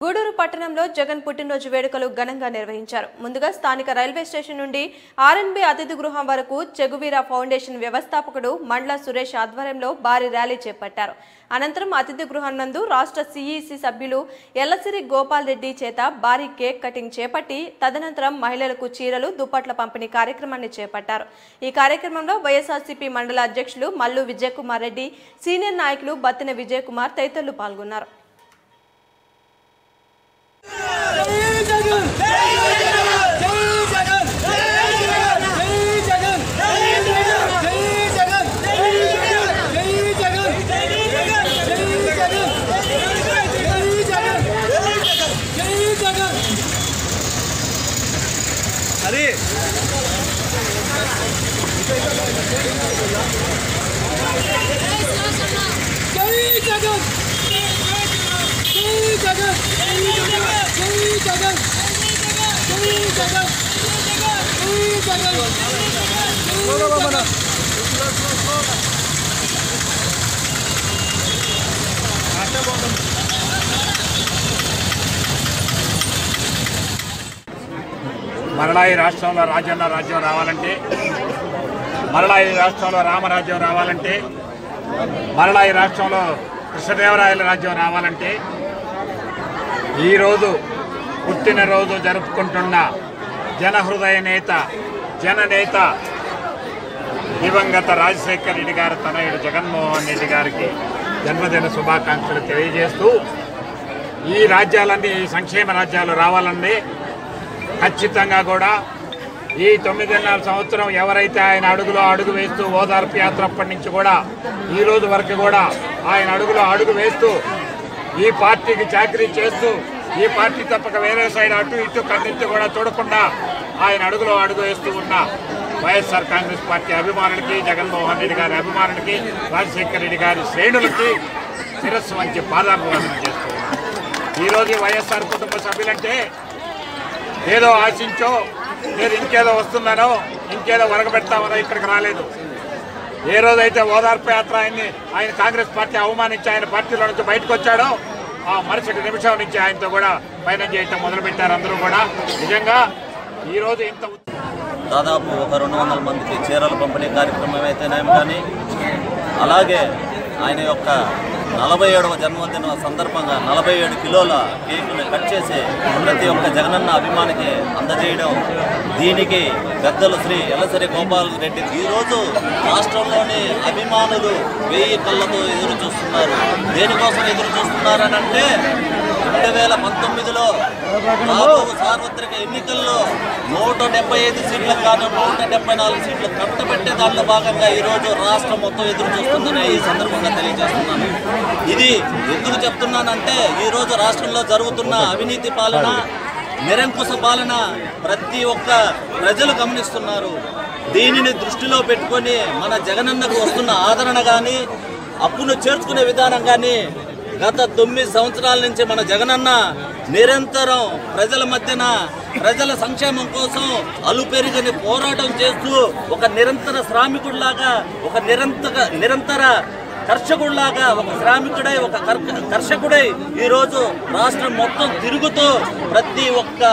గూడూరు పట్టణంలో జగన్ పుట్టినరోజు వేడుకలు ఘనంగా నిర్వహించారు ముందుగా స్థానిక రైల్వే స్టేషన్ నుండి ఆర్ఎన్బి అతిథి గృహం వరకు చెగువీర ఫౌండేషన్ వ్యవస్థాపకుడు మండ్ల సురేష్ ఆధ్వర్యంలో భారీ ర్యాలీ చేపట్టారు అనంతరం అతిథి గృహం నందు రాష్ట్ర సిఈసి సభ్యులు ఎల్లసిరి గోపాల్ రెడ్డి చేత భారీ కేక్ కటింగ్ చేపట్టి తదనంతరం మహిళలకు చీరలు దుప్పట్ల పంపిణీ కార్యక్రమాన్ని చేపట్టారు ఈ కార్యక్రమంలో వైఎస్ఆర్సీపీ మండల అధ్యక్షులు మల్లు విజయకుమార్ రెడ్డి సీనియర్ నాయకులు బత్తిన విజయకుమార్ తదితరులు పాల్గొన్నారు అరే మరలా ఈ రాష్ట్రంలో రాజన్న రాజ్యం రావాలంటే మరలా ఈ రాష్ట్రంలో రామరాజ్యం రావాలంటే మరలా ఈ రాష్ట్రంలో కృష్ణదేవరాయల రాజ్యం రావాలంటే ఈరోజు పుట్టినరోజు జరుపుకుంటున్న జనహృదయ నేత జననేత దివంగత రాజశేఖర్ రెడ్డి గారి తనయుడు జగన్మోహన్ రెడ్డి గారికి జన్మదిన శుభాకాంక్షలు తెలియజేస్తూ ఈ రాజ్యాలన్నీ ఈ సంక్షేమ రాజ్యాలు రావాలండి ఖచ్చితంగా కూడా ఈ తొమ్మిదిన్నర సంవత్సరం ఎవరైతే ఆయన అడుగులో అడుగు వేస్తూ ఓదార్పు యాత్ర అప్పటి నుంచి కూడా ఈ రోజు వరకు కూడా ఆయన అడుగులో అడుగు వేస్తూ ఈ పార్టీకి చాకరీ చేస్తూ ఈ పార్టీ తప్పక వేరే సైడ్ అటు ఇటు కన్నెత్తి కూడా చూడకుండా ఆయన అడుగులో అడుగు వేస్తూ ఉన్న వైఎస్ఆర్ కాంగ్రెస్ పార్టీ అభిమానులకి జగన్మోహన్ రెడ్డి గారి అభిమానులకి రాజశేఖర రెడ్డి గారి శ్రేణులకి శిరస్సు వంచి పాదాభివందనం చేస్తూ ఉన్నాను. ఈరోజు ఈ వైఎస్ఆర్ కుటుంబ సభ్యులంటే ఏదో ఆశించో లేదు ఇంకేదో వస్తుందనో ఇంకేదో వరగబెడతామనో ఇక్కడికి రాలేదు ఏ రోజైతే ఓదార్పు యాత్ర ఆయన్ని ఆయన కాంగ్రెస్ పార్టీ అవమానించి ఆయన పార్టీలో నుంచి బయటకు వచ్చాడో ఆ మరుసటి నిమిషం నుంచి ఆయనతో కూడా పయనం చేయటం మొదలుపెట్టారు అందరూ కూడా నిజంగా ఈరోజు ఇంత ఉత్సాహం దాదాపు ఒక రెండు వందల మందికి చీరల పంపిణీ కార్యక్రమం అయితేనేమి కానీ అలాగే ఆయన యొక్క నలభై ఏడవ జన్మదిన సందర్భంగా నలభై ఏడు కిలోల కేకుని కట్ చేసి ప్రతి ఒక్క జగనన్న అభిమానికి అందజేయడం దీనికి పెద్దలు శ్రీ ఎల్లసరి గోపాల్ రెడ్డి ఈరోజు రాష్ట్రంలోని అభిమానులు వెయ్యి కళ్ళతో ఎదురు చూస్తున్నారు దేనికోసం ఎదురు చూస్తున్నారనంటే రెండు వేల పంతొమ్మిదిలో రాబో సార్వత్రిక ఎన్నికల్లో నూట డెబ్బై ఐదు సీట్లకు కాదు నూట డెబ్బై నాలుగు సీట్లు కట్టబెట్టే దాంట్లో భాగంగా ఈరోజు రాష్ట్రం మొత్తం ఎదురు చూస్తుందని ఈ సందర్భంగా తెలియజేస్తున్నాను ఇది ఎందుకు చెప్తున్నానంటే ఈరోజు రాష్ట్రంలో జరుగుతున్న అవినీతి పాలన నిరంకుశ పాలన ప్రతి ఒక్క ప్రజలు గమనిస్తున్నారు దీనిని దృష్టిలో పెట్టుకొని మన జగనన్నకు వస్తున్న ఆదరణ కానీ అప్పును చేర్చుకునే విధానం కానీ గత తొమ్మిది సంవత్సరాల నుంచి మన జగనన్న నిరంతరం ప్రజల మధ్యన ప్రజల సంక్షేమం కోసం అలుపెరుగని పోరాటం చేస్తూ ఒక నిరంతర శ్రామికుడిలాగా ఒక నిరంతర నిరంతర కర్షకుడిలాగా ఒక శ్రామికుడై ఒక కర్క- కర్షకుడై ఈరోజు రాష్ట్రం మొత్తం తిరుగుతూ ప్రతి ఒక్క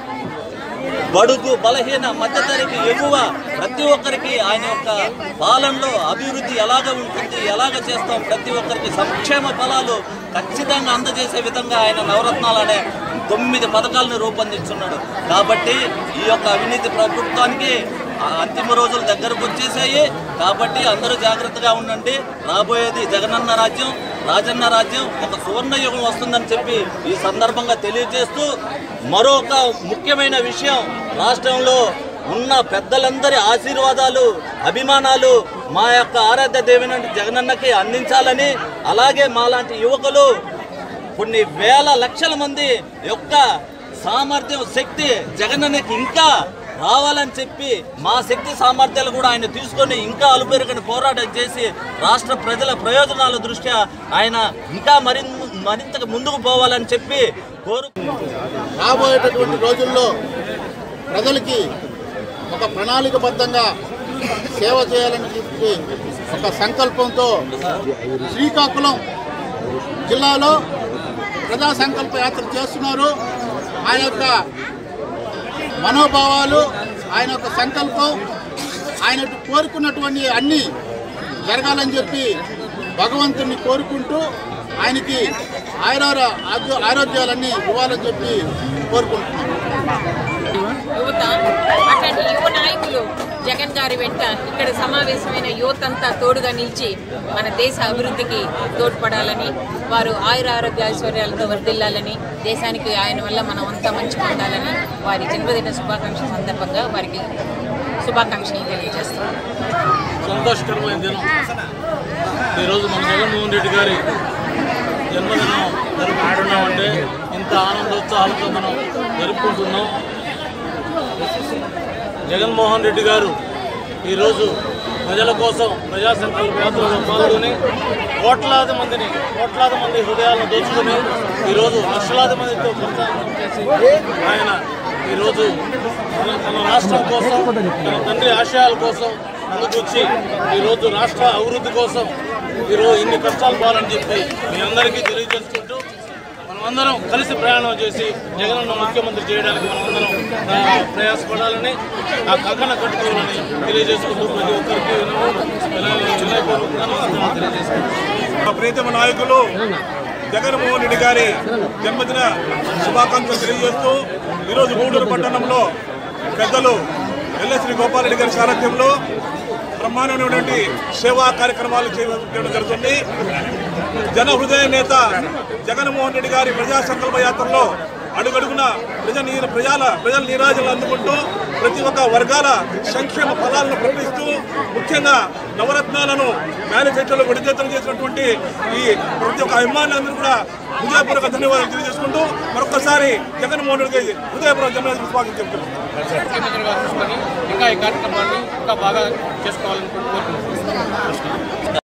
బడుగు బలహీన మధ్యతరగతి ఎగువ ప్రతి ఒక్కరికి ఆయన యొక్క పాలనలో అభివృద్ధి ఎలాగ ఉంటుంది ఎలాగ చేస్తాం ప్రతి ఒక్కరికి సంక్షేమ ఫలాలు ఖచ్చితంగా అందజేసే విధంగా ఆయన నవరత్నాలు అనే తొమ్మిది పథకాలను రూపొందించున్నాడు కాబట్టి ఈ యొక్క అవినీతి ప్రభుత్వానికి ఆ అంతిమ రోజులు దగ్గరకు వచ్చేసాయి కాబట్టి అందరూ జాగ్రత్తగా ఉండండి రాబోయేది జగనన్న రాజ్యం రాజన్న రాజ్యం ఒక సువర్ణ యుగం వస్తుందని చెప్పి ఈ సందర్భంగా తెలియజేస్తూ మరొక ముఖ్యమైన విషయం రాష్ట్రంలో ఉన్న పెద్దలందరి ఆశీర్వాదాలు అభిమానాలు మా యొక్క ఆరాధ్య దేవినంటి జగనన్నకి అందించాలని అలాగే మాలాంటి యువకులు కొన్ని వేల లక్షల మంది యొక్క సామర్థ్యం శక్తి జగనన్నకి ఇంకా రావాలని చెప్పి మా శక్తి సామర్థ్యాలు కూడా ఆయన తీసుకొని ఇంకా అలుపెరుగని పోరాటం చేసి రాష్ట్ర ప్రజల ప్రయోజనాల దృష్ట్యా ఆయన ఇంకా మరి మరింత ముందుకు పోవాలని చెప్పి కోరు రాబోయేటటువంటి రోజుల్లో ప్రజలకి ఒక ప్రణాళికబద్ధంగా సేవ చేయాలని చెప్పి ఒక సంకల్పంతో శ్రీకాకుళం జిల్లాలో ప్రజా సంకల్ప యాత్ర చేస్తున్నారు ఆయన యొక్క మనోభావాలు ఆయన యొక్క సంకల్పం ఆయన కోరుకున్నటువంటి అన్ని జరగాలని చెప్పి భగవంతుని కోరుకుంటూ ఆయనకి ఆయుర ఆరోగ్యాలన్నీ ఇవ్వాలని చెప్పి కోరుకుంటున్నాం యువత అట్లాంటి యువ నాయకులు జగన్ గారి వెంట ఇక్కడ సమావేశమైన యువత అంతా తోడుగా నిలిచి మన దేశ అభివృద్ధికి తోడ్పడాలని వారు ఆయుర ఆరోగ్య ఐశ్వర్యాలతో వర్ధిల్లాలని దేశానికి ఆయన వల్ల మనం అంతా మంచి పొందాలని వారి జన్మదిన శుభాకాంక్షల సందర్భంగా వారికి శుభాకాంక్షలు తెలియజేస్తాం సంతోషకరమైన దినం ఈరోజు మన జగన్మోహన్ రెడ్డి గారి జన్మదినం జరుపుకుంటున్నామంటే ఇంత ఆనందోత్సాహాలతో మనం జరుపుకుంటున్నాం జగన్మోహన్ రెడ్డి గారు ఈరోజు ప్రజల కోసం ప్రజా సంకల్ప యాత్రలో పాల్గొని కోట్లాది మందిని కోట్లాది మంది హృదయాలను దోచుకుని ఈరోజు లక్షలాది మందితో ప్రచారం చేసి ఆయన ఈరోజు తన తన రాష్ట్రం కోసం తన తండ్రి ఆశయాల కోసం ముందుకొచ్చి ఈరోజు రాష్ట్ర అభివృద్ధి కోసం ఈరోజు ఇన్ని కష్టాలు పోవాలని చెప్పి మీ అందరికీ తెలియజేసుకుంటూ మనమందరం కలిసి ప్రయాణం చేసి జగనన్న ముఖ్యమంత్రి చేయడానికి మనమందరం ఆ, ప్రయాసపడాలని ఆ కంకణ కట్టుకోవాలని తెలియజేసుకుంటూ ప్రతి ఒక్కరికి వినయ- వినయపూర్వకంగా నమస్కారం తెలియజేసుకుంటాం మా ప్రీతమ నాయకులు జగన్మోహన్ రెడ్డి గారి జన్మదిన శుభాకాంక్షలు తెలియజేస్తూ ఈరోజు గూడూరు పట్టణంలో పెద్దలు ఎల్ఎస్వి గోపాలరెడ్డి గారి సారథ్యంలో బ్రహ్మాండమైనటువంటి సేవా కార్యక్రమాలు చేయడం జరుగుతుంది జన హృదయ నేత జగన్మోహన్ రెడ్డి గారి ప్రజా సంకల్ప యాత్రలో అడుగడుగున ప్రజ నీర ప్రజల ప్రజల నీరాజులు అందుకుంటూ ప్రతి ఒక్క వర్గాల సంక్షేమ ఫలాలను ప్రకటిస్తూ ముఖ్యంగా నవరత్నాలను మేనిఫెస్టోలో విడుదల చేసినటువంటి ఈ ప్రతి ఒక్క అభిమానులందరూ కూడా హృదయపూర్వక ధన్యవాదాలు తెలియజేసుకుంటూ మరొకసారి జగన్మోహన్ రెడ్డి గారి హృదయపూర్వక జన్మదిన స్వాగతం చెప్తున్నాను ముఖ్యమంత్రి గారు చూసుకొని ఇంకా ఈ కార్యక్రమాన్ని ఇంకా బాగా చేసుకోవాలని కోరుకుంటున్నాం